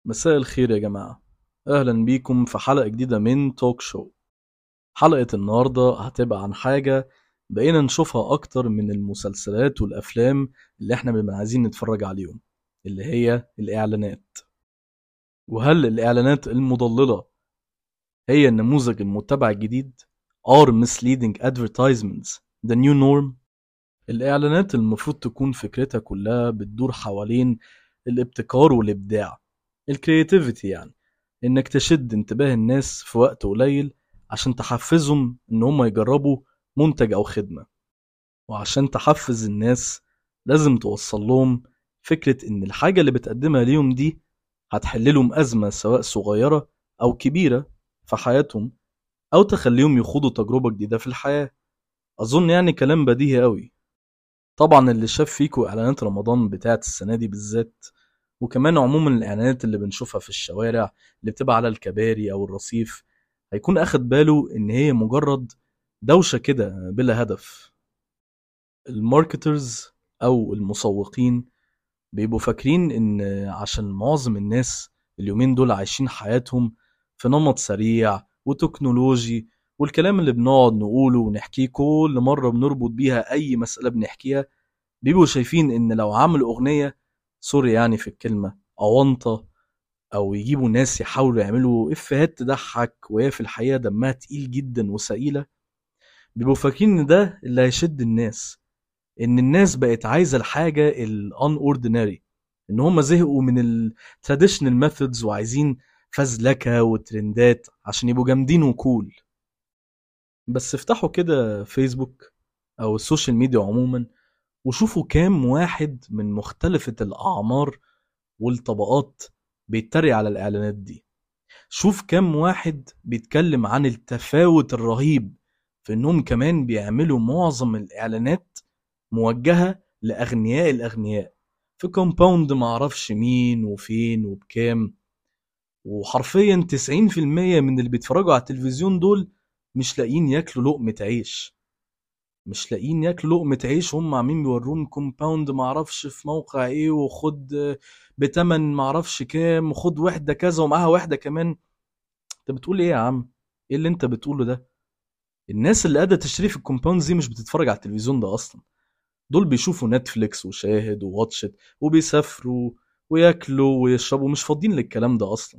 مساء الخير يا جماعة أهلا بيكم في حلقة جديدة من توك شو حلقة النهاردة هتبقى عن حاجة بقينا نشوفها أكتر من المسلسلات والأفلام اللي احنا بنبقى عايزين نتفرج عليهم اللي هي الإعلانات وهل الإعلانات المضللة هي النموذج المتبع الجديد؟ Are misleading advertisements the new norm؟ الإعلانات المفروض تكون فكرتها كلها بتدور حوالين الابتكار والإبداع الكرياتيفيتي يعني انك تشد انتباه الناس في وقت قليل عشان تحفزهم ان هم يجربوا منتج او خدمة وعشان تحفز الناس لازم توصل لهم فكرة ان الحاجة اللي بتقدمها ليهم دي هتحل لهم أزمة سواء صغيرة أو كبيرة في حياتهم أو تخليهم يخوضوا تجربة جديدة في الحياة أظن يعني كلام بديهي أوي طبعا اللي شاف فيكو إعلانات رمضان بتاعت السنة دي بالذات وكمان عموما الإعلانات اللي بنشوفها في الشوارع اللي بتبقى على الكباري أو الرصيف هيكون أخد باله إن هي مجرد دوشة كده بلا هدف الماركترز أو المسوقين بيبقوا فاكرين إن عشان معظم الناس اليومين دول عايشين حياتهم في نمط سريع وتكنولوجي والكلام اللي بنقعد نقوله ونحكيه كل مرة بنربط بيها أي مسألة بنحكيها بيبقوا شايفين إن لو عملوا أغنية سوري يعني في الكلمة أونطة أو يجيبوا ناس يحاولوا يعملوا إفيهات تضحك وهي في الحقيقة دمها تقيل جدا وثقيلة بيبقوا فاكرين إن ده اللي هيشد الناس إن الناس بقت عايزة الحاجة ال unorthodox إن هما زهقوا من ال traditional methods وعايزين فزلكة وترندات عشان يبقوا جامدين وكول بس افتحوا كده فيسبوك أو السوشيال ميديا عموما وشوفوا كام واحد من مختلفة الأعمار والطبقات بيتريق على الإعلانات دي شوف كام واحد بيتكلم عن التفاوت الرهيب في إنهم كمان بيعملوا معظم الإعلانات موجهة لأغنياء الأغنياء في كومباوند معرفش مين وفين وبكام وحرفيا 90% من اللي بيتفرجوا على التلفزيون دول مش لاقيين ياكلوا لقمة عيش مش لاقيين ياكلوا لقمة عيش هم عاملين بيوروهم كومباوند معرفش في موقع ايه وخد بتمن معرفش كام وخد وحدة كذا ومعاها وحدة كمان انت بتقول ايه يا عم ايه اللي انت بتقوله ده الناس اللي قادرة تشتري في الكومباوند دي مش بتتفرج على التلفزيون ده اصلا دول بيشوفوا نتفليكس وشاهد وواتشت وبيسافروا وياكلوا ويشربوا مش فاضيين للكلام ده اصلا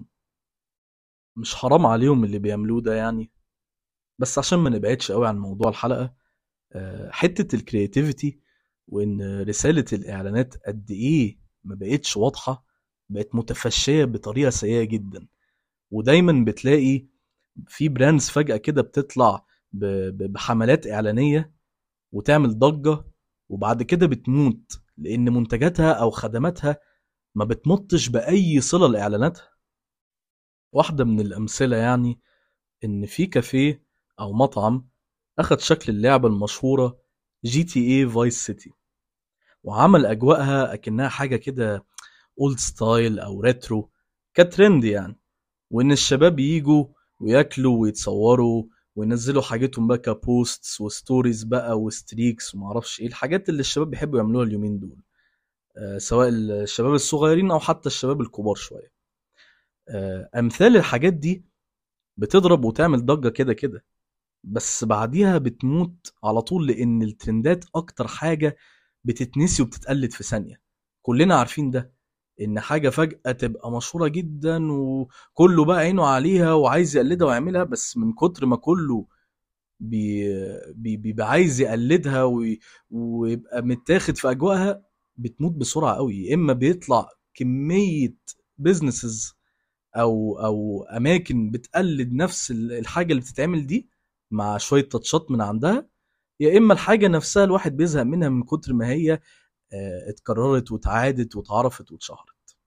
مش حرام عليهم اللي بيعملوه ده يعني بس عشان ما نبعدش قوي عن موضوع الحلقة آه، حتة الكرياتيفيتي وان رسالة الاعلانات قد ايه ما بقتش واضحة بقت متفشية بطريقة سيئة جدا ودايما بتلاقي في براندز فجأة كده بتطلع ب- ب- بحملات إعلانية وتعمل ضجة وبعد كده بتموت لأن منتجاتها أو خدماتها ما بتمطش بأي صلة لإعلاناتها واحدة من الأمثلة يعني إن في كافيه أو مطعم أخد شكل اللعبة المشهورة جي تي اي فايس سيتي وعمل أجواءها أكنها حاجة كده اولد ستايل أو ريترو كترند يعني وإن الشباب يجوا وياكلوا ويتصوروا وينزلوا حاجتهم بقى كبوستس وستوريز بقى وستريكس ومعرفش ايه الحاجات اللي الشباب بيحبوا يعملوها اليومين دول آه، سواء الشباب الصغيرين او حتى الشباب الكبار شويه آه، امثال الحاجات دي بتضرب وتعمل ضجه كده كده بس بعديها بتموت على طول لان الترندات اكتر حاجه بتتنسي وبتتقلد في ثانيه كلنا عارفين ده ان حاجه فجاه تبقى مشهوره جدا وكله بقى عينه عليها وعايز يقلدها ويعملها بس من كتر ما كله بي بي بيبقى عايز يقلدها وي- ويبقى متاخد في اجواءها بتموت بسرعه قوي يا اما بيطلع كميه بيزنسز او او اماكن بتقلد نفس ال- الحاجه اللي بتتعمل دي مع شويه تاتشات من عندها يا اما الحاجه نفسها الواحد بيزهق منها من كتر ما هي آه، اتكررت واتعادت واتعرفت واتشهرت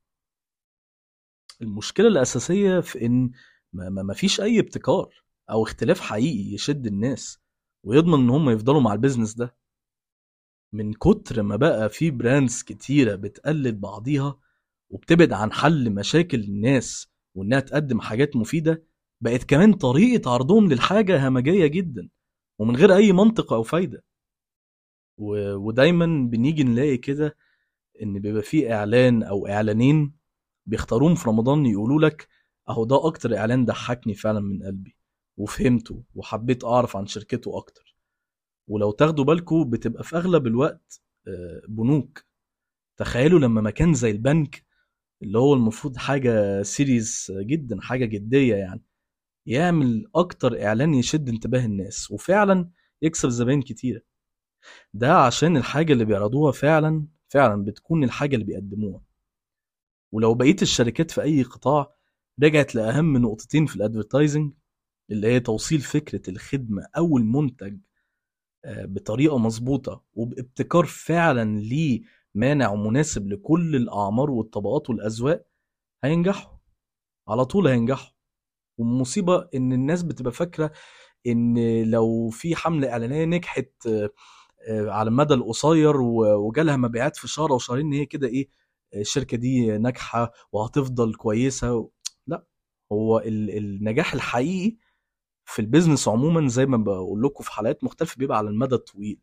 المشكله الاساسيه في ان ما ما- ما فيش اي ابتكار او اختلاف حقيقي يشد الناس ويضمن ان هم يفضلوا مع البيزنس ده من كتر ما بقى في براندز كتيره بتقلد بعضيها وبتبعد عن حل مشاكل الناس وانها تقدم حاجات مفيده بقت كمان طريقه عرضهم للحاجه همجيه جدا ومن غير اي منطق او فايده و... ودايما بنيجي نلاقي كده ان بيبقى فيه اعلان او اعلانين بيختاروهم في رمضان يقولوا لك اهو ده اكتر اعلان ضحكني فعلا من قلبي وفهمته وحبيت اعرف عن شركته اكتر ولو تاخدوا بالكم بتبقى في اغلب الوقت آه، بنوك تخيلوا لما مكان زي البنك اللي هو المفروض حاجة سيريس جدا حاجة جدية يعني يعمل أكتر إعلان يشد انتباه الناس وفعلا يكسب زباين كتيرة ده عشان الحاجة اللي بيعرضوها فعلا فعلا بتكون الحاجة اللي بيقدموها ولو بقية الشركات في أي قطاع رجعت لأهم نقطتين في الادفرتايزنج اللي هي توصيل فكرة الخدمة أو المنتج آه، بطريقة مظبوطة وبابتكار فعلا ليه مانع ومناسب لكل الأعمار والطبقات والأذواق هينجحوا على طول هينجحوا والمصيبة إن الناس بتبقى فاكرة إن لو في حملة إعلانية نجحت آه، آه، على المدى القصير وجالها مبيعات في شهر أو شهرين إن هي كده إيه الشركة دي ناجحة وهتفضل كويسة لا هو النجاح الحقيقي في البيزنس عموما زي ما بقول لكم في حلقات مختلفة بيبقى على المدى الطويل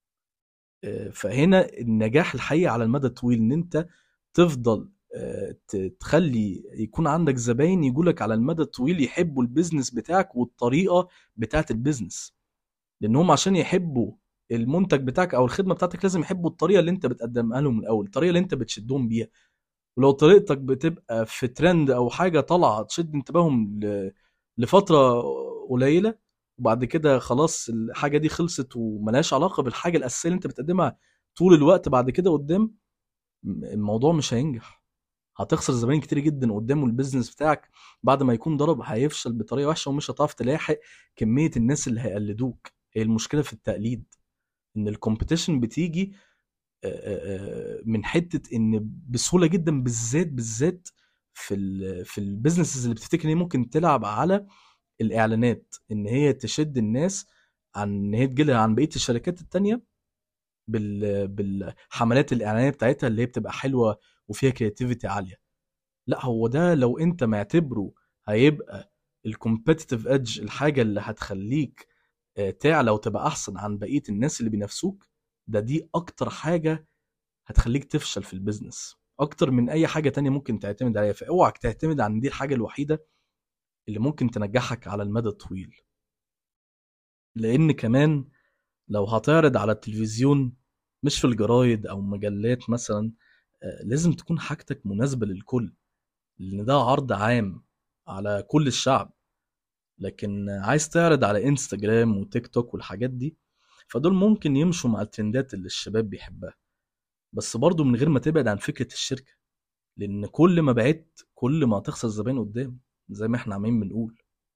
آه، فهنا النجاح الحقيقي على المدى الطويل ان انت تفضل آه، تخلي يكون عندك زباين يقولك على المدى الطويل يحبوا البيزنس بتاعك والطريقه بتاعت البيزنس لانهم عشان يحبوا المنتج بتاعك او الخدمه بتاعتك لازم يحبوا الطريقه اللي انت بتقدمها لهم من الاول الطريقه اللي انت بتشدهم بيها ولو طريقتك بتبقى في ترند او حاجه طالعه تشد انتباههم لفتره قليله وبعد كده خلاص الحاجه دي خلصت وملهاش علاقه بالحاجه الاساسيه اللي انت بتقدمها طول الوقت بعد كده قدام الموضوع مش هينجح هتخسر زباين كتير جدا قدام البيزنس بتاعك بعد ما يكون ضرب هيفشل بطريقه وحشه ومش هتعرف تلاحق كميه الناس اللي هيقلدوك هي المشكله في التقليد ان الكومبيتيشن بتيجي من حته ان بسهوله جدا بالذات بالذات في ال في البيزنسز اللي بتفتكر ان هي ممكن تلعب على الاعلانات ان هي تشد الناس عن ان هي تجيلها عن بقيه الشركات التانية بال... بالحملات الاعلانيه بتاعتها اللي هي بتبقى حلوه وفيها كرياتيفيتي عاليه لا هو ده لو انت معتبره هيبقى الكومبيتيتيف ايدج الحاجه اللي هتخليك آه، تعلى وتبقى احسن عن بقيه الناس اللي بينافسوك ده دي اكتر حاجه هتخليك تفشل في البيزنس اكتر من اي حاجه تانية ممكن تعتمد عليها فاوعك تعتمد عن دي الحاجه الوحيده اللي ممكن تنجحك على المدى الطويل لان كمان لو هتعرض على التلفزيون مش في الجرايد او مجلات مثلا آه، لازم تكون حاجتك مناسبه للكل لان ده عرض عام على كل الشعب لكن عايز تعرض على انستجرام وتيك توك والحاجات دي فدول ممكن يمشوا مع الترندات اللي الشباب بيحبها بس برضه من غير ما تبعد عن فكرة الشركة لأن كل ما بعدت كل ما هتخسر زباين قدام زي ما احنا عمالين بنقول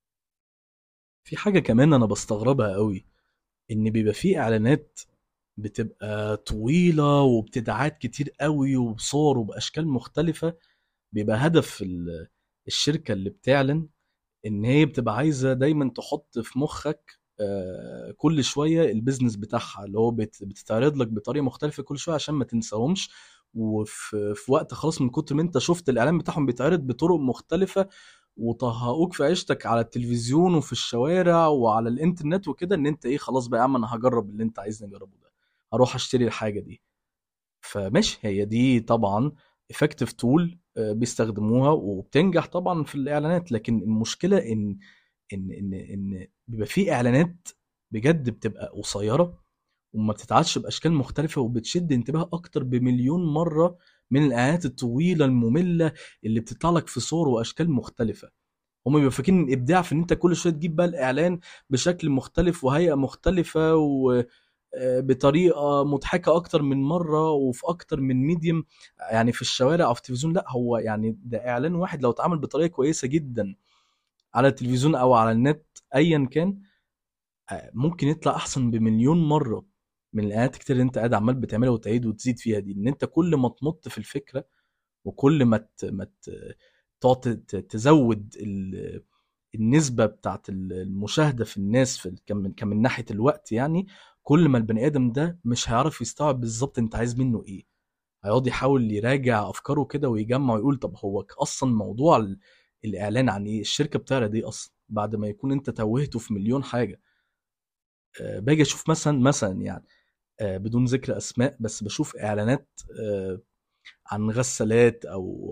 في حاجة كمان أنا بستغربها قوي إن بيبقى في إعلانات بتبقى طويلة وبتدعات كتير قوي وبصور وبأشكال مختلفة بيبقى هدف الشركة اللي بتعلن إن هي بتبقى عايزة دايما تحط في مخك آه، كل شويه البيزنس بتاعها اللي هو بتتعرض لك بطريقه مختلفه كل شويه عشان ما تنساهمش وفي في وقت خلاص من كتر ما انت شفت الاعلان بتاعهم بيتعرض بطرق مختلفه وطهقوك في عيشتك على التلفزيون وفي الشوارع وعلى الانترنت وكده ان انت ايه خلاص بقى يا عم انا هجرب اللي انت عايزني اجربه ده هروح اشتري الحاجه دي فماشي هي دي طبعا افكتيف تول آه، بيستخدموها وبتنجح طبعا في الاعلانات لكن المشكله ان ان ان ان بيبقى في اعلانات بجد بتبقى قصيره وما بتتعادش باشكال مختلفه وبتشد انتباه اكتر بمليون مره من الاعلانات الطويله الممله اللي بتطلع لك في صور واشكال مختلفه هم بيبقوا فاكرين الابداع في ان انت كل شويه تجيب بقى الاعلان بشكل مختلف وهيئه مختلفه و آه، بطريقه مضحكه اكتر من مره وفي اكتر من ميديم يعني في الشوارع او في التلفزيون لا هو يعني ده اعلان واحد لو اتعمل بطريقه كويسه جدا على التلفزيون او على النت ايا كان آه، ممكن يطلع احسن بمليون مره من الاعلانات كتير اللي انت قاعد عمال بتعملها وتعيد وتزيد فيها دي ان انت كل ما تمط في الفكره وكل ما ما تقعد تزود النسبه بتاعت المشاهده في الناس في كم من ناحيه الوقت يعني كل ما البني ادم ده مش هيعرف يستوعب بالظبط انت عايز منه ايه هيقعد يحاول يراجع افكاره كده ويجمع ويقول طب هو اصلا موضوع الاعلان عن ايه الشركه بتعرض ايه اصلا بعد ما يكون انت توهته في مليون حاجه أه باجي اشوف مثلا مثلا يعني أه بدون ذكر اسماء بس بشوف اعلانات أه عن غسالات او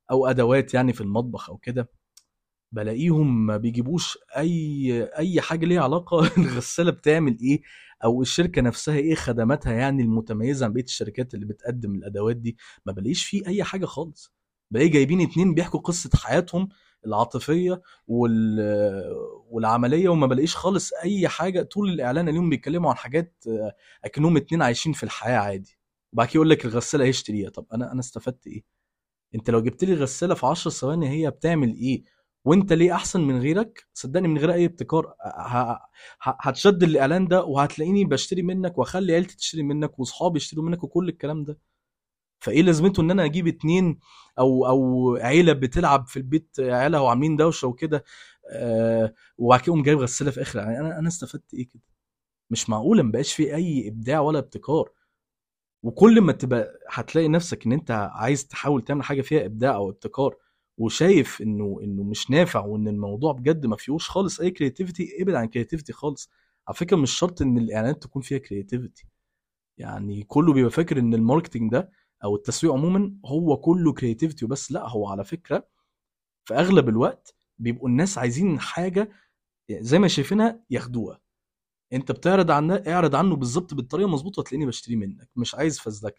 او ادوات يعني في المطبخ او كده بلاقيهم ما بيجيبوش اي اي حاجه ليها علاقه الغساله بتعمل ايه او الشركه نفسها ايه خدماتها يعني المتميزه عن بقيه الشركات اللي بتقدم الادوات دي ما بلاقيش فيه اي حاجه خالص بلاقي جايبين اتنين بيحكوا قصه حياتهم العاطفيه وال والعمليه وما بلاقيش خالص اي حاجه طول الاعلان اليوم بيتكلموا عن حاجات آه، اكنهم اتنين عايشين في الحياه عادي وبعد كده يقول لك الغساله هيشتريها طب انا انا استفدت ايه انت لو جبت لي غساله في 10 ثواني هي بتعمل ايه وانت ليه احسن من غيرك صدقني من غير اي ابتكار ه- ه- هتشد الاعلان ده وهتلاقيني بشتري منك واخلي عيلتي تشتري منك واصحابي يشتروا منك وكل الكلام ده فايه لازمته ان انا اجيب اتنين او او عيله بتلعب في البيت عيالها وعاملين دوشه وكده آه وبعد كده أقوم جايب غساله في اخر يعني انا انا استفدت ايه كده مش معقوله مبقاش في اي ابداع ولا ابتكار وكل ما تبقى هتلاقي نفسك ان انت عايز تحاول تعمل حاجه فيها ابداع او ابتكار وشايف انه انه مش نافع وان الموضوع بجد ما فيهوش خالص اي كرياتيفيتي ابعد عن كرياتيفيتي خالص على فكره مش شرط ان الاعلانات تكون فيها كرياتيفيتي يعني كله بيبقى فاكر ان الماركتينج ده او التسويق عموما هو كله كرياتيفيتي وبس لا هو على فكره في اغلب الوقت بيبقوا الناس عايزين حاجه زي ما شايفينها ياخدوها انت بتعرض عنه اعرض عنه بالظبط بالطريقه المظبوطه هتلاقيني بشتري منك مش عايز فزلكه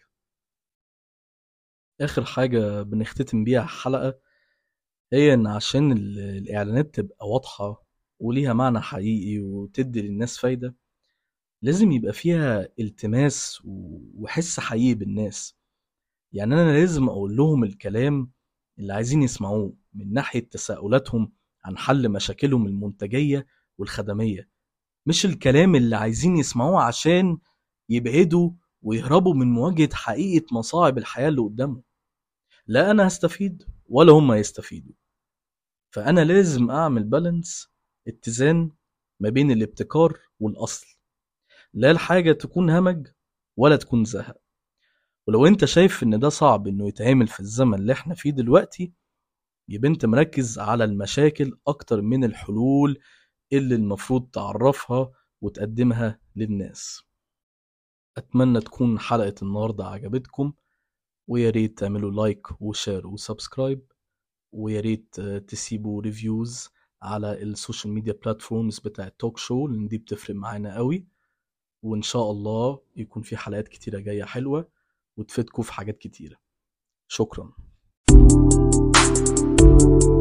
اخر حاجه بنختتم بيها الحلقه هي ان عشان ال- الاعلانات تبقى واضحه وليها معنى حقيقي وتدي للناس فايده لازم يبقى فيها التماس و- وحس حقيقي بالناس يعني انا لازم اقول لهم الكلام اللي عايزين يسمعوه من ناحيه تساؤلاتهم عن حل مشاكلهم المنتجيه والخدميه مش الكلام اللي عايزين يسمعوه عشان يبعدوا ويهربوا من مواجهه حقيقه مصاعب الحياه اللي قدامهم لا انا هستفيد ولا هم هيستفيدوا فانا لازم اعمل بالانس اتزان ما بين الابتكار والاصل لا الحاجه تكون همج ولا تكون زهق ولو انت شايف ان ده صعب انه يتعمل في الزمن اللي احنا فيه دلوقتي يبقى انت مركز على المشاكل اكتر من الحلول اللي المفروض تعرفها وتقدمها للناس اتمنى تكون حلقة النهاردة عجبتكم ويا ريت تعملوا لايك وشير وسبسكرايب ويا ريت آه، تسيبوا ريفيوز على السوشيال ميديا بلاتفورمز بتاع التوك شو لان دي بتفرق معانا قوي وان شاء الله يكون في حلقات كتيرة جاية حلوة وتفيدكم في حاجات كتيرة شكرا